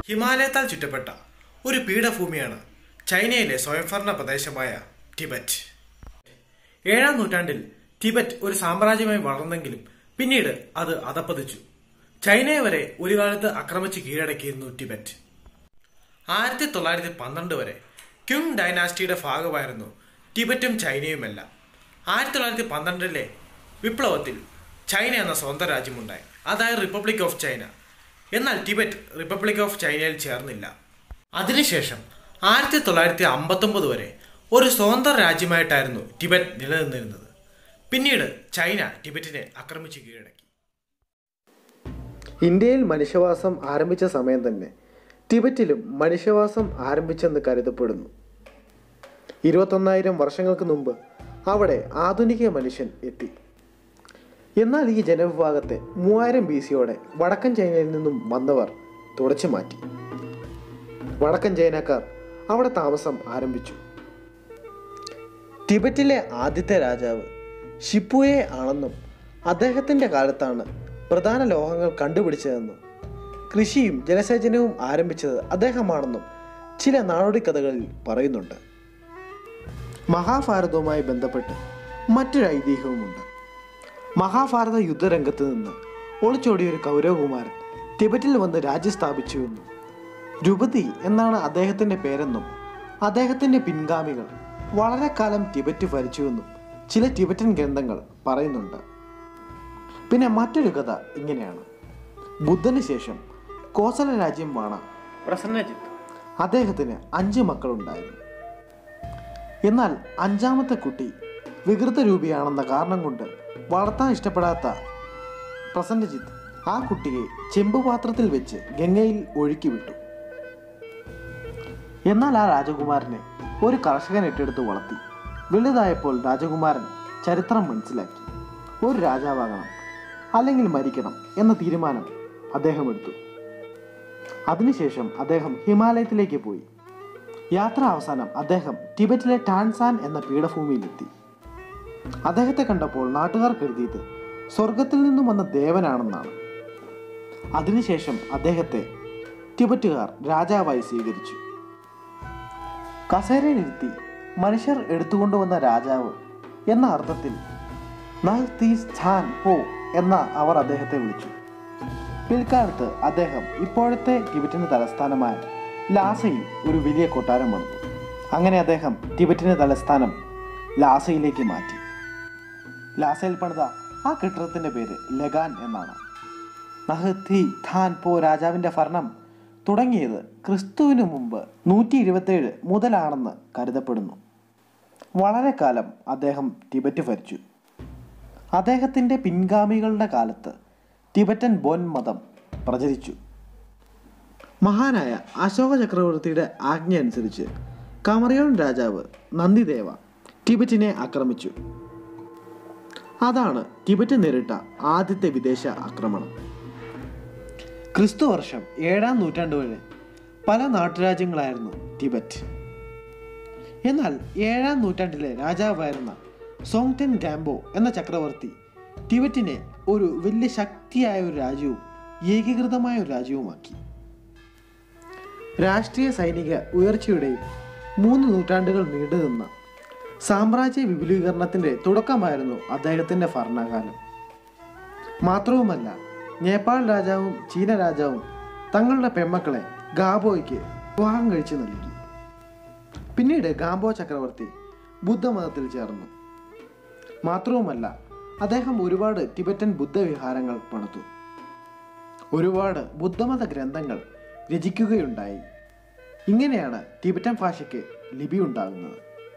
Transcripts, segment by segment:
ഹിമാലയത്താൽ ചുറ്റപ്പെട്ട ഒരു പീഠഭൂമിയാണ് ചൈനയിലെ സ്വയംഭരണ പ്രദേശമായ ടിബറ്റ് ഏഴാം നൂറ്റാണ്ടിൽ ടിബറ്റ് ഒരു സാമ്രാജ്യമായി വളർന്നെങ്കിലും പിന്നീട് അത് അധപ്പതിച്ചു ചൈനയെ വരെ ഒരു കാലത്ത് ആക്രമിച്ച് കീഴടക്കിയിരുന്നു ടിബറ്റ് ആയിരത്തി തൊള്ളായിരത്തി പന്ത്രണ്ട് വരെ ക്യുങ് ഡൈനാസ്റ്റിയുടെ ഭാഗമായിരുന്നു ടിബറ്റും ചൈനയുമെല്ലാം ആയിരത്തി തൊള്ളായിരത്തി പന്ത്രണ്ടിലെ വിപ്ലവത്തിൽ ചൈന എന്ന സ്വന്തം രാജ്യമുണ്ടായി അതായത് റിപ്പബ്ലിക് ഓഫ് ചൈന എന്നാൽ ടിബറ്റ് റിപ്പബ്ലിക് ഓഫ് ചൈനയിൽ ചേർന്നില്ല അതിനുശേഷം ആയിരത്തി തൊള്ളായിരത്തി അമ്പത്തൊമ്പത് വരെ ഒരു സ്വതന്ത്ര രാജ്യമായിട്ടായിരുന്നു ടിബറ്റ് നിലനിന്നിരുന്നത് പിന്നീട് ചൈന ടിബറ്റിനെ ആക്രമിച്ച് കീഴടക്കി ഇന്ത്യയിൽ മനുഷ്യവാസം ആരംഭിച്ച സമയം തന്നെ ടിബറ്റിലും മനുഷ്യവാസം ആരംഭിച്ചെന്ന് കരുതപ്പെടുന്നു ഇരുപത്തൊന്നായിരം വർഷങ്ങൾക്ക് മുമ്പ് അവിടെ ആധുനിക മനുഷ്യൻ എത്തി എന്നാൽ ഈ ജനവിഭാഗത്തെ മൂവായിരം ബി സിയോടെ വടക്കൻ ചൈനയിൽ നിന്നും വന്നവർ തുടച്ചു മാറ്റി വടക്കൻ ചൈനക്കാർ അവിടെ താമസം ആരംഭിച്ചു ടിബറ്റിലെ ആദ്യത്തെ രാജാവ് ഷിപ്പുയെ ആണെന്നും അദ്ദേഹത്തിൻ്റെ കാലത്താണ് പ്രധാന ലോഹങ്ങൾ കണ്ടുപിടിച്ചതെന്നും കൃഷിയും ജലസേചനവും ആരംഭിച്ചത് അദ്ദേഹമാണെന്നും ചില നാടോടിക്കഥകളിൽ പറയുന്നുണ്ട് മഹാഭാരതവുമായി ബന്ധപ്പെട്ട് മറ്റൊരു ഐതിഹ്യവുമുണ്ട് മഹാഭാരത യുദ്ധരംഗത്ത് നിന്ന് ഒളിച്ചോടിയ ഒരു കൗരവകുമാരൻ ടിബറ്റിൽ വന്ന് രാജ്യം സ്ഥാപിച്ചുവെന്നും രുപതി എന്നാണ് അദ്ദേഹത്തിൻ്റെ പേരെന്നും അദ്ദേഹത്തിൻ്റെ പിൻഗാമികൾ വളരെ കാലം ടിബറ്റ് ഭരിച്ചുവെന്നും ചില ടിബറ്റൻ ഗ്രന്ഥങ്ങൾ പറയുന്നുണ്ട് പിന്നെ മറ്റൊരു കഥ ഇങ്ങനെയാണ് ബുദ്ധന് ശേഷം കോസല രാജ്യം വാണ പ്രസന്നജിത്ത് അദ്ദേഹത്തിന് അഞ്ച് മക്കളുണ്ടായിരുന്നു എന്നാൽ അഞ്ചാമത്തെ കുട്ടി വികൃത രൂപിയാണെന്ന കാരണം കൊണ്ട് വളർത്താൻ ഇഷ്ടപ്പെടാത്ത പ്രസന്നജിത്ത് ആ കുട്ടിയെ ചെമ്പുപാത്രത്തിൽ വെച്ച് ഗംഗയിൽ ഒഴുക്കി വിട്ടു എന്നാൽ ആ രാജകുമാരനെ ഒരു കർഷകൻ ഏറ്റെടുത്ത് വളർത്തി വലുതായപ്പോൾ രാജകുമാരൻ ചരിത്രം മനസ്സിലാക്കി ഒരു രാജാവാകണം അല്ലെങ്കിൽ മരിക്കണം എന്ന തീരുമാനം അദ്ദേഹം എടുത്തു അതിനുശേഷം അദ്ദേഹം ഹിമാലയത്തിലേക്ക് പോയി യാത്ര അവസാനം അദ്ദേഹം ടിബറ്റിലെ ടാൻസാൻ എന്ന പീഠഭൂമിയിലെത്തി അദ്ദേഹത്തെ കണ്ടപ്പോൾ നാട്ടുകാർ കരുതിയത് സ്വർഗത്തിൽ നിന്നും വന്ന ദേവനാണെന്നാണ് അതിനുശേഷം അദ്ദേഹത്തെ ടിബറ്റുകാർ രാജാവായി സ്വീകരിച്ചു കസേരയിലിരുത്തി മനുഷ്യർ എടുത്തുകൊണ്ടുവന്ന രാജാവ് എന്ന അർത്ഥത്തിൽ നഹ് തീസ് ഛാൻ ഹോ എന്ന അവർ അദ്ദേഹത്തെ വിളിച്ചു പിൽക്കാലത്ത് അദ്ദേഹം ഇപ്പോഴത്തെ ടിബറ്റിന്റെ തലസ്ഥാനമായ ലാസയിൽ ഒരു വലിയ കൊട്ടാരം പണിതു അങ്ങനെ അദ്ദേഹം ടിബറ്റിന്റെ തലസ്ഥാനം ലാസയിലേക്ക് മാറ്റി ലാസയിൽ പണിത ആ കെട്ടിടത്തിന്റെ പേര് ലഗാൻ എന്നാണ് നഹത്തി ഖാൻ പോ രാജാവിന്റെ ഭരണം തുടങ്ങിയത് ക്രിസ്തുവിന് മുമ്പ് നൂറ്റി ഇരുപത്തേഴ് മുതലാണെന്ന് കരുതപ്പെടുന്നു വളരെ കാലം അദ്ദേഹം ടിബറ്റ് ഭരിച്ചു അദ്ദേഹത്തിൻ്റെ പിൻഗാമികളുടെ കാലത്ത് ടിബറ്റൻ ബോൻ മതം പ്രചരിച്ചു മഹാനായ അശോക ചക്രവർത്തിയുടെ ആജ്ഞ അനുസരിച്ച് കമറിയോൺ രാജാവ് നന്ദിദേവ ടിബറ്റിനെ ആക്രമിച്ചു അതാണ് ടിബറ്റ് നേരിട്ട ആദ്യത്തെ വിദേശ ആക്രമണം ക്രിസ്തു വർഷം ഏഴാം നൂറ്റാണ്ട് വരെ പല നാട്ടുരാജ്യങ്ങളായിരുന്നു ടിബറ്റ് എന്നാൽ ഏഴാം നൂറ്റാണ്ടിലെ രാജാവായിരുന്ന സോങ്ടെൻ ഡാംബോ എന്ന ചക്രവർത്തി ടിബറ്റിനെ ഒരു വലിയ ശക്തിയായ ഒരു രാജ്യവും ഏകീകൃതമായ ഒരു രാജ്യവുമാക്കി രാഷ്ട്രീയ സൈനിക ഉയർച്ചയുടെയും മൂന്ന് നൂറ്റാണ്ടുകൾ നീണ്ടുനിന്ന സാമ്രാജ്യ വിപുലീകരണത്തിന്റെ തുടക്കമായിരുന്നു അദ്ദേഹത്തിന്റെ ഭരണകാലം മാത്രവുമല്ല നേപ്പാൾ രാജാവും ചീന രാജാവും തങ്ങളുടെ പെമ്മക്കളെ ഗാബോയ്ക്ക് വിവാഹം കഴിച്ചു നൽകി പിന്നീട് ഗാംബോ ചക്രവർത്തി ബുദ്ധമതത്തിൽ ചേർന്നു മാത്രവുമല്ല അദ്ദേഹം ഒരുപാട് ടിബറ്റൻ ബുദ്ധവിഹാരങ്ങൾ പണിതു ഒരുപാട് ബുദ്ധമത ഗ്രന്ഥങ്ങൾ രചിക്കുകയുണ്ടായി ഇങ്ങനെയാണ് ടിബറ്റൻ ഭാഷയ്ക്ക് ലിപി ഉണ്ടാകുന്നത്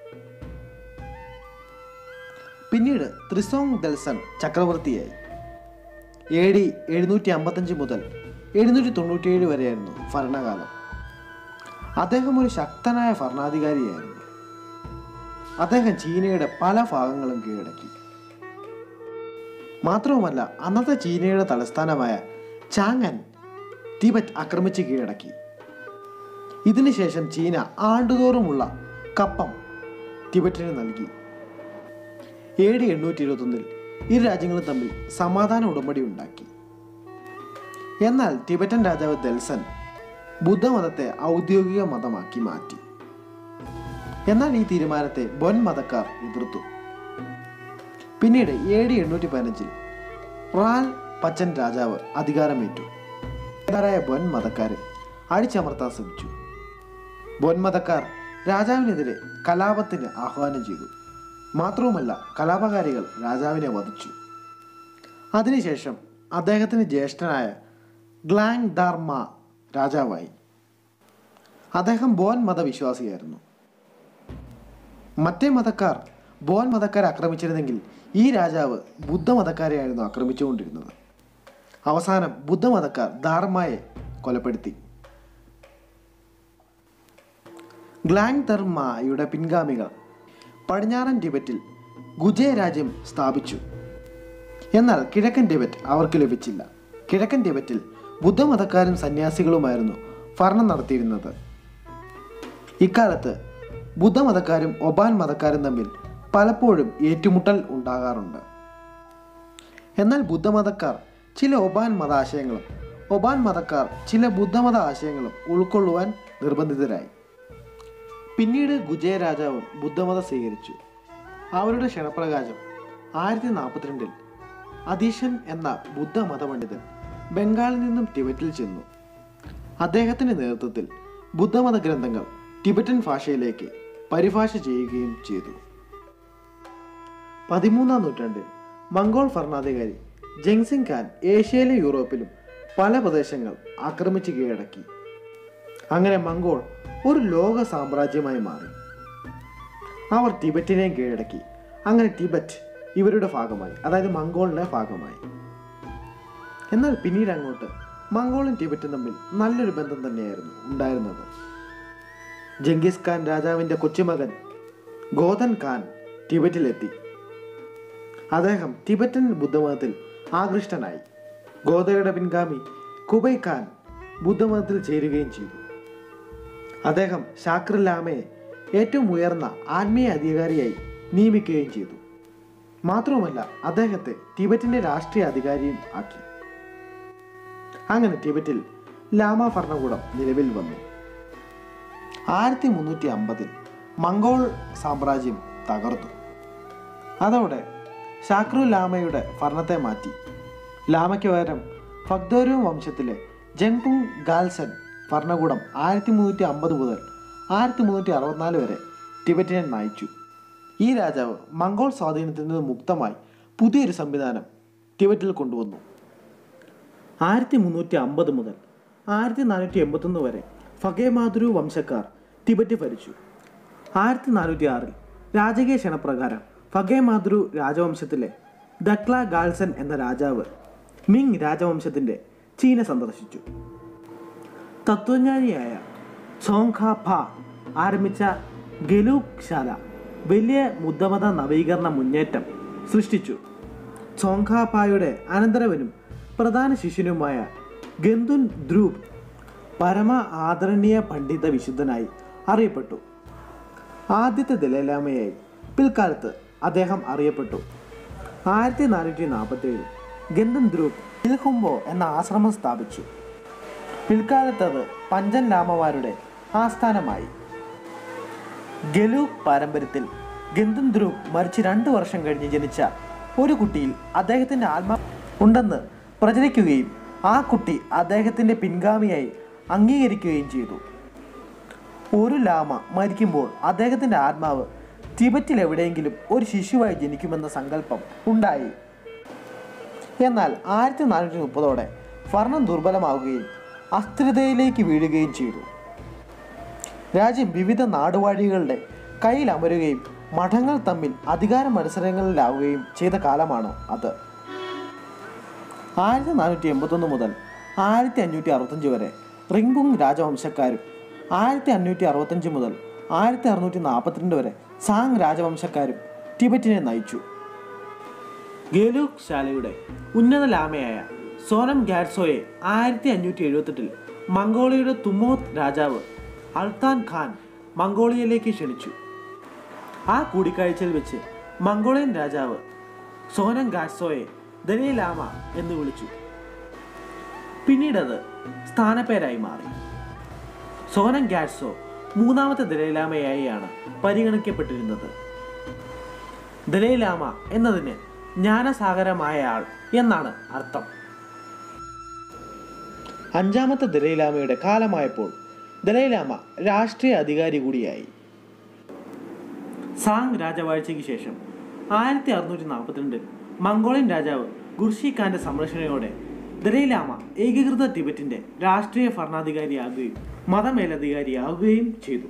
പിന്നീട് ത്രിസോങ് ദൽസൺ ചക്രവർത്തിയായി എ ഡി എഴുന്നൂറ്റി അമ്പത്തഞ്ച് മുതൽ എഴുന്നൂറ്റി തൊണ്ണൂറ്റിയേഴ് വരെയായിരുന്നു ഭരണകാലം അദ്ദേഹം ഒരു ശക്തനായ ഭരണാധികാരിയായിരുന്നു അദ്ദേഹം ചീനയുടെ പല ഭാഗങ്ങളും കീഴടക്കി മാത്രവുമല്ല അന്നത്തെ ചീനയുടെ തലസ്ഥാനമായ ചാങ്ങൻ ടിബറ്റ് ആക്രമിച്ച് കീഴടക്കി ഇതിനുശേഷം ചീന ആണ്ടുതോറുമുള്ള കപ്പം ടിബറ്റിന് നൽകി എ ഡി എണ്ണൂറ്റി ഇരുപത്തൊന്നിൽ ഇരു രാജ്യങ്ങളും തമ്മിൽ സമാധാന ഉടമ്പടി ഉണ്ടാക്കി എന്നാൽ ടിബറ്റൻ രാജാവ് ദൽസൻ ബുദ്ധമതത്തെ ഔദ്യോഗിക മതമാക്കി മാറ്റി എന്നാൽ ഈ തീരുമാനത്തെ ബൊൻ മതക്കാർ എതിർത്തു പിന്നീട് എ ഡി എണ്ണൂറ്റി പതിനഞ്ചിൽ റാൽ പച്ചൻ രാജാവ് അധികാരമേറ്റു ായ ബൊൻ മതക്കാരെ അടിച്ചമർത്താൻ ശ്രമിച്ചു ബൊൻ മതക്കാർ രാജാവിനെതിരെ കലാപത്തിന് ആഹ്വാനം ചെയ്തു മാത്രവുമല്ല കലാപകാരികൾ രാജാവിനെ വധിച്ചു അതിനുശേഷം അദ്ദേഹത്തിന് ജ്യേഷ്ഠനായ ഗ്ലാങ് ധർമ്മ രാജാവായി അദ്ദേഹം ബോൻ മതവിശ്വാസിയായിരുന്നു മറ്റേ മതക്കാർ ബോൻ മതക്കാരെ ആക്രമിച്ചിരുന്നെങ്കിൽ ഈ രാജാവ് ബുദ്ധമതക്കാരെയായിരുന്നു ആക്രമിച്ചുകൊണ്ടിരുന്നത് അവസാനം ബുദ്ധമതക്കാർ ധാർമ്മയെ കൊലപ്പെടുത്തി ഗ്ലാങ് ധർമ്മയുടെ പിൻഗാമികൾ പടിഞ്ഞാറൻ ടിബറ്റിൽ ഗുജേ രാജ്യം സ്ഥാപിച്ചു എന്നാൽ കിഴക്കൻ ടിബറ്റ് അവർക്ക് ലഭിച്ചില്ല കിഴക്കൻ ടിബറ്റിൽ ബുദ്ധമതക്കാരും സന്യാസികളുമായിരുന്നു ഭരണം നടത്തിയിരുന്നത് ഇക്കാലത്ത് ബുദ്ധമതക്കാരും ഒബാൻ മതക്കാരും തമ്മിൽ പലപ്പോഴും ഏറ്റുമുട്ടൽ ഉണ്ടാകാറുണ്ട് എന്നാൽ ബുദ്ധമതക്കാർ ചില ഒബാൻ മതാശയങ്ങളും ഒബാൻ മതക്കാർ ചില ബുദ്ധമത ആശയങ്ങളും ഉൾക്കൊള്ളുവാൻ നിർബന്ധിതരായി പിന്നീട് ഗുജയ രാജാവും ബുദ്ധമതം സ്വീകരിച്ചു അവരുടെ ക്ഷണപ്രകാശം ആയിരത്തി നാൽപ്പത്തിരണ്ടിൽ അധീഷൻ എന്ന ബുദ്ധമത പണ്ഡിതൻ ബംഗാളിൽ നിന്നും ടിബറ്റിൽ ചെന്നു അദ്ദേഹത്തിന്റെ നേതൃത്വത്തിൽ ബുദ്ധമത ഗ്രന്ഥങ്ങൾ ടിബറ്റൻ ഭാഷയിലേക്ക് പരിഭാഷ ചെയ്യുകയും ചെയ്തു പതിമൂന്നാം നൂറ്റാണ്ടിൽ മംഗോൾ ഭരണാധികാരി ജംഗ്സിംഗ് ഖാൻ ഏഷ്യയിലെ യൂറോപ്പിലും പല പ്രദേശങ്ങൾ ആക്രമിച്ച് കീഴടക്കി അങ്ങനെ മംഗോൾ ഒരു ലോക സാമ്രാജ്യമായി മാറി അവർ ടിബറ്റിനെയും കീഴടക്കി അങ്ങനെ ടിബറ്റ് ഇവരുടെ ഭാഗമായി അതായത് മംഗോളിന്റെ ഭാഗമായി എന്നാൽ പിന്നീട് അങ്ങോട്ട് മംഗോളും ടിബറ്റും തമ്മിൽ നല്ലൊരു ബന്ധം തന്നെയായിരുന്നു ഉണ്ടായിരുന്നത് ജംഗീസ് ഖാൻ രാജാവിന്റെ കൊച്ചുമകൻ ഗോതൻ ഖാൻ ടിബറ്റിലെത്തി അദ്ദേഹം ടിബറ്റൻ ബുദ്ധമതത്തിൽ ആകൃഷ്ടനായി ഗോതയുടെ പിൻഗാമി കുബൈ ഖാൻ ബുദ്ധമതത്തിൽ ചേരുകയും ചെയ്തു അദ്ദേഹം ശാക്ര ലാമയെ ഏറ്റവും ഉയർന്ന ആത്മീയ അധികാരിയായി നിയമിക്കുകയും ചെയ്തു മാത്രവുമല്ല അദ്ദേഹത്തെ ടിബറ്റിന്റെ രാഷ്ട്രീയ അധികാരിയും ആക്കി അങ്ങനെ ടിബറ്റിൽ ലാമ ഭരണകൂടം നിലവിൽ വന്നു ആയിരത്തി മുന്നൂറ്റി അമ്പതിൽ മംഗോൾ സാമ്രാജ്യം തകർന്നു അതോടെ ഷാക്രു ലാമയുടെ ഭരണത്തെ മാറ്റി ലാമയ്ക്ക് പകരം ഫഗ്ദോരു വംശത്തിലെ ജംകുങ് ഗാൽസൻ ഭരണകൂടം ആയിരത്തി മുന്നൂറ്റി അമ്പത് മുതൽ ആയിരത്തി മുന്നൂറ്റി അറുപത്തിനാല് വരെ ടിബറ്റിനെ നയിച്ചു ഈ രാജാവ് മംഗോൾ സ്വാധീനത്തിൽ നിന്ന് മുക്തമായി പുതിയൊരു സംവിധാനം ടിബറ്റിൽ കൊണ്ടുവന്നു ആയിരത്തി മുന്നൂറ്റി അമ്പത് മുതൽ ആയിരത്തി നാനൂറ്റി എൺപത്തൊന്ന് വരെ ഫഗേമാതുരു വംശക്കാർ ടിബറ്റ് ഭരിച്ചു ആയിരത്തി നാനൂറ്റി ആറിൽ രാജകീയ ക്ഷണപ്രകാരം ഫഗേമാതുരു രാജവംശത്തിലെ ദക്ല ഗാൽസൻ എന്ന രാജാവ് മിങ് രാജവംശത്തിന്റെ ചീന സന്ദർശിച്ചു തത്വജ്ഞാനിയായ സോങ്ഖ ഫ ആരംഭിച്ച ഗലൂക് ശാല വലിയ ബുദ്ധമത നവീകരണ മുന്നേറ്റം സൃഷ്ടിച്ചു സോങ്ഖാപായുടെ അനന്തരവനും പ്രധാന ശിഷ്യനുമായ ഗന്തുൻ ധ്രുവ് പരമ ആദരണീയ പണ്ഡിത വിശുദ്ധനായി അറിയപ്പെട്ടു ആദ്യത്തെ ദലൈലാമയായി പിൽക്കാലത്ത് അദ്ദേഹം അറിയപ്പെട്ടു ആയിരത്തി നാനൂറ്റി നാൽപ്പത്തി ഏഴിൽ ഗന്ധൻ ധ്രുവ് ഇൽഹുംബോ എന്ന ആശ്രമം സ്ഥാപിച്ചു പിൽക്കാലത്ത് അത് പഞ്ചൻ ലാമമാരുടെ ആസ്ഥാനമായി ഗലൂക്ക് പാരമ്പര്യത്തിൽ ഗന്ധൻ ധ്രുവ് മരിച്ച് രണ്ട് വർഷം കഴിഞ്ഞ് ജനിച്ച ഒരു കുട്ടിയിൽ അദ്ദേഹത്തിന്റെ ആത്മാ ഉണ്ടെന്ന് പ്രചരിക്കുകയും ആ കുട്ടി അദ്ദേഹത്തിന്റെ പിൻഗാമിയായി അംഗീകരിക്കുകയും ചെയ്തു ഒരു ലാമ മരിക്കുമ്പോൾ അദ്ദേഹത്തിന്റെ ആത്മാവ് ടിബറ്റിൽ എവിടെയെങ്കിലും ഒരു ശിശുവായി ജനിക്കുമെന്ന സങ്കല്പം ഉണ്ടായി എന്നാൽ ആയിരത്തി നാനൂറ്റി മുപ്പതോടെ ഭരണം ദുർബലമാവുകയും അസ്ഥിരതയിലേക്ക് വീഴുകയും ചെയ്തു രാജ്യം വിവിധ നാടുവാഴികളുടെ കയ്യിൽ അമരുകയും മഠങ്ങൾ തമ്മിൽ അധികാര മത്സരങ്ങളിലാവുകയും ചെയ്ത കാലമാണ് അത് ആയിരത്തി നാനൂറ്റി എൺപത്തൊന്ന് മുതൽ ആയിരത്തി അഞ്ഞൂറ്റി അറുപത്തഞ്ച് വരെ റിംഗുങ് രാജവംശക്കാരും ആയിരത്തി അഞ്ഞൂറ്റി അറുപത്തഞ്ച് മുതൽ ആയിരത്തി അറുന്നൂറ്റി നാൽപ്പത്തിരണ്ട് വരെ സാങ് രാജവംശക്കാരും ടിബറ്റിനെ നയിച്ചു ഗേലൂക്ക് ശാലയുടെ ഉന്നത ലാമയായ സോനം ഗാഡ്സോയെ ആയിരത്തി അഞ്ഞൂറ്റി എഴുപത്തെട്ടിൽ മംഗോളിയയുടെ തുമോത്ത് രാജാവ് അൾത്താൻ ഖാൻ മംഗോളിയയിലേക്ക് ക്ഷണിച്ചു ആ കൂടിക്കാഴ്ചയിൽ വെച്ച് മംഗോളിയൻ രാജാവ് സോനം ഗാഡ്സോയെ ദലൈ ലാമ എന്ന് വിളിച്ചു പിന്നീട് അത് സ്ഥാനപ്പേരായി മാറി സോനം ഗാഡ്സോ മൂന്നാമത്തെ ദലൈലാമയായാണ് പരിഗണിക്കപ്പെട്ടിരുന്നത് ദലൈലാമ എന്നതിന് ജ്ഞാനസാഗരമായ ആൾ എന്നാണ് അർത്ഥം അഞ്ചാമത്തെ ദലൈലാമയുടെ കാലമായപ്പോൾ ദലൈലാമ രാഷ്ട്രീയ അധികാരി കൂടിയായി സാങ് രാജവാഴ്ചയ്ക്ക് ശേഷം ആയിരത്തി അറുന്നൂറ്റി നാൽപ്പത്തിരണ്ടിൽ മംഗോളിയൻ രാജാവ് ഗുർഷി ഖാന്റെ സംരക്ഷണയോടെ ദലൈലാമ ഏകീകൃത ടിബറ്റിന്റെ രാഷ്ട്രീയ ഭരണാധികാരിയാകുകയും മതമേലധികാരിയാകുകയും ചെയ്തു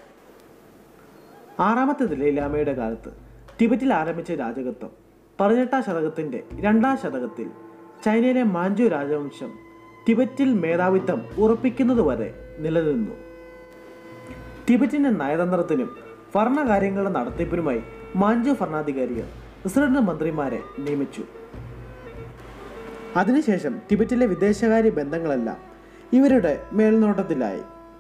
ആറാമത്തെ ദലൈലാമയുടെ കാലത്ത് ടിബറ്റിൽ ആരംഭിച്ച രാജകത്വം പതിനെട്ടാം ശതകത്തിന്റെ രണ്ടാം ശതകത്തിൽ ചൈനയിലെ മാഞ്ചു രാജവംശം ടിബറ്റിൽ മേധാവിത്വം ഉറപ്പിക്കുന്നതുവരെ നിലനിന്നു ടിബറ്റിന്റെ നയതന്ത്രത്തിനും ഭരണകാര്യങ്ങളുടെ നടത്തിപ്പിനുമായി മാഞ്ചു ഭരണാധികാരികൾ പ്രസിഡന്റ് മന്ത്രിമാരെ നിയമിച്ചു അതിനുശേഷം ടിബറ്റിലെ വിദേശകാര്യ ബന്ധങ്ങളെല്ലാം ഇവരുടെ മേൽനോട്ടത്തിലായി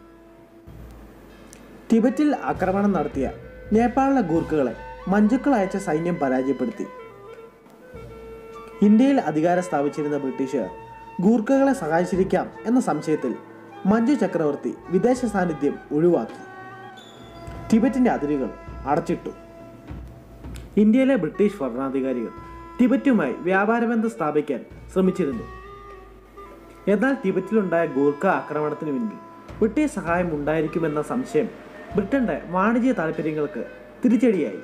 ടിബറ്റിൽ ആക്രമണം നടത്തിയ നേപ്പാളിലെ ഗൂർഖകളെ മഞ്ചുക്കൾ അയച്ച സൈന്യം പരാജയപ്പെടുത്തി ഇന്ത്യയിൽ അധികാരം സ്ഥാപിച്ചിരുന്ന ബ്രിട്ടീഷുകാർ ഗൂർഖകളെ സഹായിച്ചിരിക്കാം എന്ന സംശയത്തിൽ മഞ്ജു ചക്രവർത്തി വിദേശ സാന്നിധ്യം ഒഴിവാക്കി ടിബറ്റിന്റെ അതിരുകൾ അടച്ചിട്ടു ഇന്ത്യയിലെ ബ്രിട്ടീഷ് ഭരണാധികാരികൾ ടിബറ്റുമായി വ്യാപാരബന്ധം സ്ഥാപിക്കാൻ ശ്രമിച്ചിരുന്നു എന്നാൽ ടിബറ്റിലുണ്ടായ ഗൂർഖ ആക്രമണത്തിന് പിന്നിൽ ബ്രിട്ടീഷ് സഹായം ഉണ്ടായിരിക്കുമെന്ന സംശയം ബ്രിട്ടന്റെ വാണിജ്യ താല്പര്യങ്ങൾക്ക് തിരിച്ചടിയായി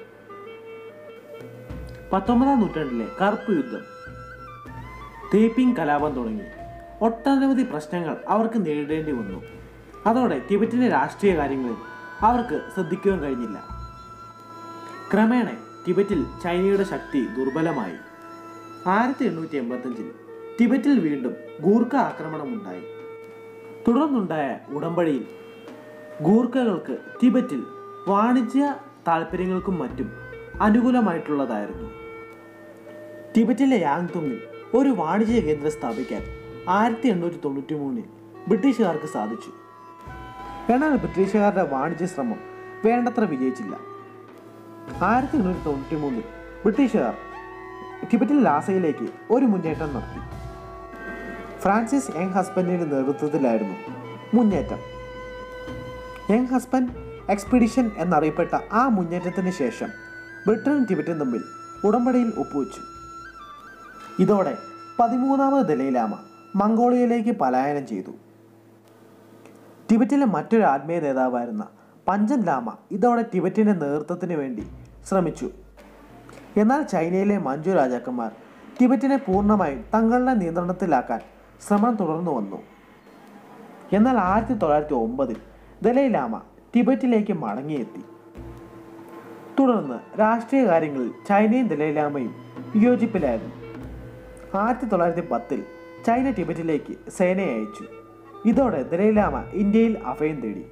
പത്തൊമ്പതാം നൂറ്റാണ്ടിലെ കറുപ്പ് യുദ്ധം തേപ്പിംഗ് കലാപം തുടങ്ങി ഒട്ടനവധി പ്രശ്നങ്ങൾ അവർക്ക് നേരിടേണ്ടി വന്നു അതോടെ ടിബറ്റിലെ രാഷ്ട്രീയ കാര്യങ്ങളിൽ അവർക്ക് ശ്രദ്ധിക്കുവാൻ കഴിഞ്ഞില്ല ക്രമേണ ടിബറ്റിൽ ചൈനയുടെ ശക്തി ദുർബലമായി ആയിരത്തി എണ്ണൂറ്റി എൺപത്തഞ്ചിൽ ടിബറ്റിൽ വീണ്ടും ഗൂർഖ ആക്രമണമുണ്ടായി തുടർന്നുണ്ടായ ഉടമ്പടിയിൽ ഗൂർഖകൾക്ക് ടിബറ്റിൽ വാണിജ്യ താല്പര്യങ്ങൾക്കും മറ്റും അനുകൂലമായിട്ടുള്ളതായിരുന്നു ടിബറ്റിലെ യാങ്തുങ്ങിൽ ഒരു വാണിജ്യ കേന്ദ്രം സ്ഥാപിക്കാൻ ആയിരത്തി എണ്ണൂറ്റി തൊണ്ണൂറ്റി മൂന്നിൽ ബ്രിട്ടീഷുകാർക്ക് സാധിച്ചു എന്നാൽ ബ്രിട്ടീഷുകാരുടെ വാണിജ്യ ശ്രമം വേണ്ടത്ര വിജയിച്ചില്ല ആയിരത്തി എണ്ണൂറ്റി തൊണ്ണൂറ്റി മൂന്നിൽ ബ്രിട്ടീഷുകാർ ടിബറ്റിൽ ലാസയിലേക്ക് ഒരു മുന്നേറ്റം നടത്തി ഫ്രാൻസിസ് യങ് ഹസ്ബൻഡിന്റെ നേതൃത്വത്തിലായിരുന്നു മുന്നേറ്റം യങ് ഹസ്ബൻഡ് എക്സ്പെഡിഷൻ എന്നറിയപ്പെട്ട ആ മുന്നേറ്റത്തിന് ശേഷം ബ്രിട്ടനും ടിബറ്റും തമ്മിൽ ഉടമ്പടിയിൽ ഒപ്പുവെച്ചു ഇതോടെ പതിമൂന്നാമത് ദലൈലാമ മംഗോളിയയിലേക്ക് പലായനം ചെയ്തു ടിബറ്റിലെ മറ്റൊരു ആത്മീയ നേതാവായിരുന്ന പഞ്ചൻ ലാമ ഇതോടെ ടിബറ്റിന്റെ നേതൃത്വത്തിന് വേണ്ടി ശ്രമിച്ചു എന്നാൽ ചൈനയിലെ മഞ്ജു രാജാക്കന്മാർ ടിബറ്റിനെ പൂർണ്ണമായും തങ്ങളുടെ നിയന്ത്രണത്തിലാക്കാൻ ശ്രമം തുടർന്നു വന്നു എന്നാൽ ആയിരത്തി തൊള്ളായിരത്തി ഒമ്പതിൽ ദലൈലാമ ടിബറ്റിലേക്ക് മടങ്ങിയെത്തി തുടർന്ന് രാഷ്ട്രീയ കാര്യങ്ങളിൽ ചൈനയും ദലൈലാമയും വിയോജിപ്പിലായിരുന്നു ആയിരത്തി തൊള്ളായിരത്തി പത്തിൽ ചൈന ടിബറ്റിലേക്ക് സേനയെ അയച്ചു ഇതോടെ ദലൈലാമ ഇന്ത്യയിൽ അഭയം തേടി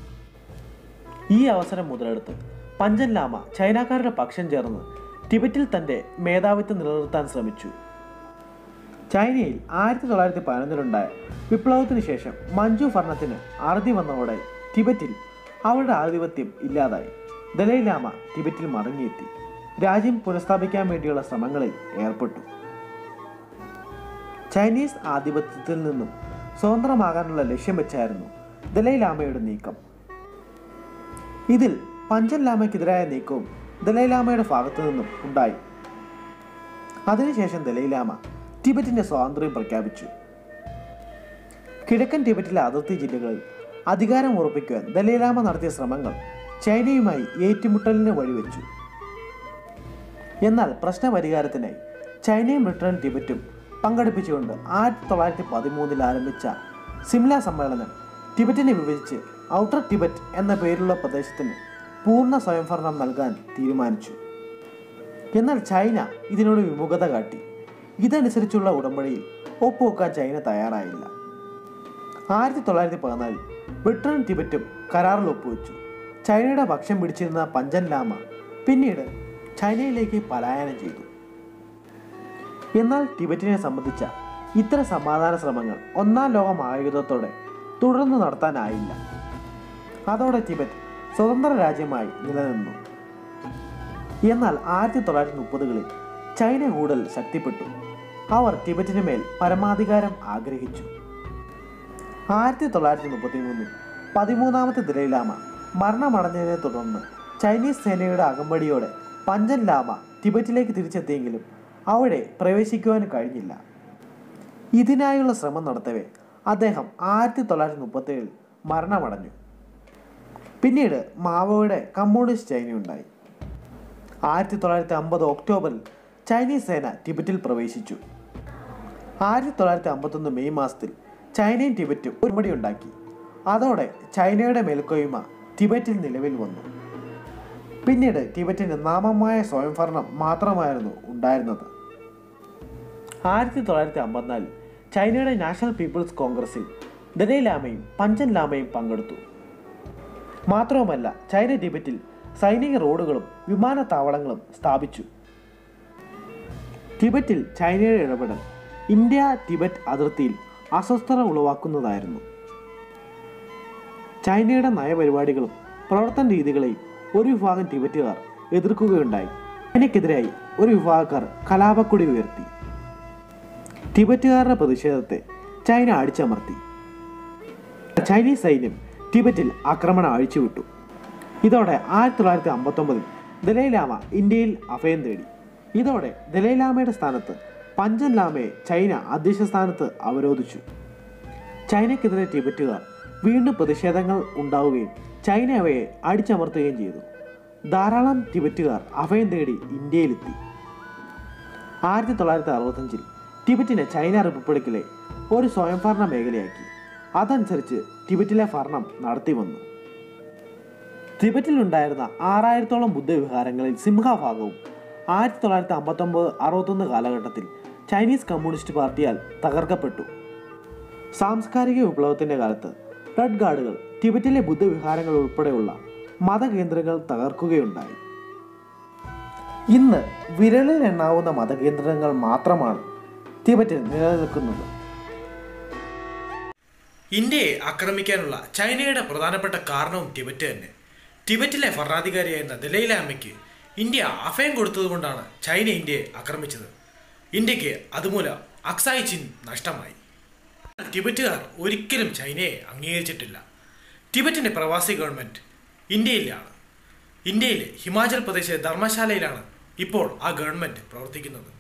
ഈ അവസരം മുതലെടുത്ത് പഞ്ചൻ ലാമ ചൈനക്കാരുടെ പക്ഷം ചേർന്ന് ടിബറ്റിൽ തന്റെ മേധാവിത്വം നിലനിർത്താൻ ശ്രമിച്ചു ചൈനയിൽ ആയിരത്തി തൊള്ളായിരത്തി പതിനൊന്നിലുണ്ടായ വിപ്ലവത്തിന് ശേഷം മഞ്ജു ഭരണത്തിന് അറുതി വന്നതോടെ ടിബറ്റിൽ അവരുടെ ആധിപത്യം ഇല്ലാതായി ദലൈലാമ ടിബറ്റിൽ മടങ്ങിയെത്തി രാജ്യം പുനഃസ്ഥാപിക്കാൻ വേണ്ടിയുള്ള ശ്രമങ്ങളിൽ ഏർപ്പെട്ടു ചൈനീസ് ആധിപത്യത്തിൽ നിന്നും സ്വതന്ത്രമാകാനുള്ള ലക്ഷ്യം വെച്ചായിരുന്നു ദലൈലാമയുടെ നീക്കം ഇതിൽ പഞ്ചൻ ലാമയ്ക്കെതിരായ നീക്കവും ദലൈലാമയുടെ ഭാഗത്തു നിന്നും ഉണ്ടായി അതിനുശേഷം ദലൈലാമ ടിബറ്റിന്റെ സ്വാതന്ത്ര്യം പ്രഖ്യാപിച്ചു കിഴക്കൻ ടിബറ്റിലെ അതിർത്തി ജില്ലകളിൽ അധികാരം ഉറപ്പിക്കുവാൻ ദലൈലാമ നടത്തിയ ശ്രമങ്ങൾ ചൈനയുമായി ഏറ്റുമുട്ടലിന് വഴിവെച്ചു എന്നാൽ പ്രശ്നപരിഹാരത്തിനായി ചൈനയും ബ്രിട്ടനും ടിബറ്റും പങ്കെടുപ്പിച്ചുകൊണ്ട് ആയിരത്തി തൊള്ളായിരത്തി പതിമൂന്നിൽ ആരംഭിച്ച സിംല സമ്മേളനം ടിബറ്റിനെ വിഭജിച്ച് ഔട്ടർ ടിബറ്റ് എന്ന പേരുള്ള പ്രദേശത്തിന് പൂർണ്ണ സ്വയംഭരണം നൽകാൻ തീരുമാനിച്ചു എന്നാൽ ചൈന ഇതിനോട് വിമുഖത കാട്ടി ഇതനുസരിച്ചുള്ള ഉടമ്പടിയിൽ ഒപ്പുവെക്കാൻ ചൈന തയ്യാറായില്ല ആയിരത്തി തൊള്ളായിരത്തി പതിനാലിൽ ബ്രിട്ടനും ടിബറ്റും കരാറിൽ ഒപ്പുവെച്ചു ചൈനയുടെ പക്ഷം പിടിച്ചിരുന്ന പഞ്ചൻ ലാമ പിന്നീട് ചൈനയിലേക്ക് പലായനം ചെയ്തു എന്നാൽ ടിബറ്റിനെ സംബന്ധിച്ച ഇത്തരം സമാധാന ശ്രമങ്ങൾ ഒന്നാം ലോക മഹായുദ്ധത്തോടെ തുടർന്ന് നടത്താനായില്ല അതോടെ ടിബറ്റ് സ്വതന്ത്ര രാജ്യമായി നിലനിന്നു എന്നാൽ ആയിരത്തി തൊള്ളായിരത്തി മുപ്പതുകളിൽ ചൈന കൂടുതൽ ശക്തിപ്പെട്ടു അവർ ടിബറ്റിന് മേൽ പരമാധികാരം ആഗ്രഹിച്ചു ആയിരത്തി തൊള്ളായിരത്തി മുപ്പത്തി മൂന്നിൽ പതിമൂന്നാമത്തെ ദലൈലാമ മരണമടഞ്ഞതിനെ തുടർന്ന് ചൈനീസ് സേനയുടെ അകമ്പടിയോടെ പഞ്ചൻ ലാമ ടിബറ്റിലേക്ക് തിരിച്ചെത്തിയെങ്കിലും അവിടെ പ്രവേശിക്കുവാൻ കഴിഞ്ഞില്ല ഇതിനായുള്ള ശ്രമം നടത്തവേ അദ്ദേഹം ആയിരത്തി തൊള്ളായിരത്തി മുപ്പത്തേഴിൽ മരണമടഞ്ഞു പിന്നീട് മാവോയുടെ കമ്മ്യൂണിസ്റ്റ് ചൈനയുണ്ടായി ആയിരത്തി തൊള്ളായിരത്തി അമ്പത് ഒക്ടോബറിൽ ചൈനീസ് സേന ടിബറ്റിൽ പ്രവേശിച്ചു ആയിരത്തി തൊള്ളായിരത്തി അമ്പത്തൊന്ന് മെയ് മാസത്തിൽ ചൈനയും ടിബറ്റും ഒരുമടി ഉണ്ടാക്കി അതോടെ ചൈനയുടെ മേൽക്കോയ്മ ടിബറ്റിൽ നിലവിൽ വന്നു പിന്നീട് ടിബറ്റിന് നാമമായ സ്വയംഭരണം മാത്രമായിരുന്നു ഉണ്ടായിരുന്നത് ആയിരത്തി തൊള്ളായിരത്തി അമ്പത്തിനാലിൽ ചൈനയുടെ നാഷണൽ പീപ്പിൾസ് കോൺഗ്രസിൽ ദലൈലാമയും പഞ്ചൻ ലാമയും പങ്കെടുത്തു മാത്രവുമല്ല ചൈന ടിബറ്റിൽ സൈനിക റോഡുകളും വിമാനത്താവളങ്ങളും സ്ഥാപിച്ചു ടിബറ്റിൽ ചൈനയുടെ ഇടപെടൽ ഇന്ത്യ ടിബറ്റ് അതിർത്തിയിൽ അസ്വസ്ഥത ഉളവാക്കുന്നതായിരുന്നു ചൈനയുടെ നയപരിപാടികളും പ്രവർത്തന രീതികളെയും ഒരു വിഭാഗം ടിബറ്റുകാർ എതിർക്കുകയുണ്ടായി ചൈനയ്ക്കെതിരായി ഒരു വിഭാഗക്കാർ കലാപക്കൊടി ഉയർത്തി ടിബറ്റുകാരുടെ പ്രതിഷേധത്തെ ചൈന അടിച്ചമർത്തി ചൈനീസ് സൈന്യം ടിബറ്റിൽ ആക്രമണം അഴിച്ചുവിട്ടു ഇതോടെ ആയിരത്തി തൊള്ളായിരത്തി അമ്പത്തൊമ്പതിൽ ദലൈലാമ ഇന്ത്യയിൽ അഭയം തേടി ഇതോടെ ദലൈലാമയുടെ സ്ഥാനത്ത് പഞ്ചൻ ലാമയെ ചൈന അധ്യക്ഷ സ്ഥാനത്ത് അവരോധിച്ചു ചൈനയ്ക്കെതിരെ ടിബറ്റുകാർ വീണ്ടും പ്രതിഷേധങ്ങൾ ഉണ്ടാവുകയും ചൈന അവയെ അടിച്ചമർത്തുകയും ചെയ്തു ധാരാളം ടിബറ്റുകാർ അഭയം തേടി ഇന്ത്യയിലെത്തി ആയിരത്തി തൊള്ളായിരത്തി അറുപത്തഞ്ചിൽ ടിബറ്റിനെ ചൈന റിപ്പബ്ലിക്കിലെ ഒരു സ്വയംഭരണ മേഖലയാക്കി അതനുസരിച്ച് ടിബറ്റിലെ ഭരണം നടത്തി വന്നു ടിബറ്റിലുണ്ടായിരുന്ന ആറായിരത്തോളം ബുദ്ധവിഹാരങ്ങളിൽ സിംഹഭാഗവും ആയിരത്തി തൊള്ളായിരത്തി അമ്പത്തൊമ്പത് അറുപത്തൊന്ന് കാലഘട്ടത്തിൽ ചൈനീസ് കമ്മ്യൂണിസ്റ്റ് പാർട്ടിയാൽ തകർക്കപ്പെട്ടു സാംസ്കാരിക വിപ്ലവത്തിന്റെ കാലത്ത് റെഡ് ഗാർഡുകൾ ടിബറ്റിലെ ബുദ്ധവിഹാരങ്ങൾ ഉൾപ്പെടെയുള്ള മതകേന്ദ്രങ്ങൾ തകർക്കുകയുണ്ടായി ഇന്ന് വിരലിൽ എണ്ണാവുന്ന മതകേന്ദ്രങ്ങൾ മാത്രമാണ് ടിബറ്റിൽ നിലനിൽക്കുന്നത് ഇന്ത്യയെ ആക്രമിക്കാനുള്ള ചൈനയുടെ പ്രധാനപ്പെട്ട കാരണവും ടിബറ്റ് തന്നെ ടിബറ്റിലെ ഭരണാധികാരിയായിരുന്ന ദലൈലാമയ്ക്ക് ഇന്ത്യ അഭയം കൊടുത്തതുകൊണ്ടാണ് ചൈന ഇന്ത്യയെ ആക്രമിച്ചത് ഇന്ത്യക്ക് അതുമൂലം അക്സായി ചിൻ നഷ്ടമായി ടിബറ്റുകാർ ഒരിക്കലും ചൈനയെ അംഗീകരിച്ചിട്ടില്ല ടിബറ്റിന്റെ പ്രവാസി ഗവൺമെന്റ് ഇന്ത്യയിലാണ് ഇന്ത്യയിലെ ഹിമാചൽ പ്രദേശിലെ ധർമ്മശാലയിലാണ് ഇപ്പോൾ ആ ഗവൺമെന്റ് പ്രവർത്തിക്കുന്നത്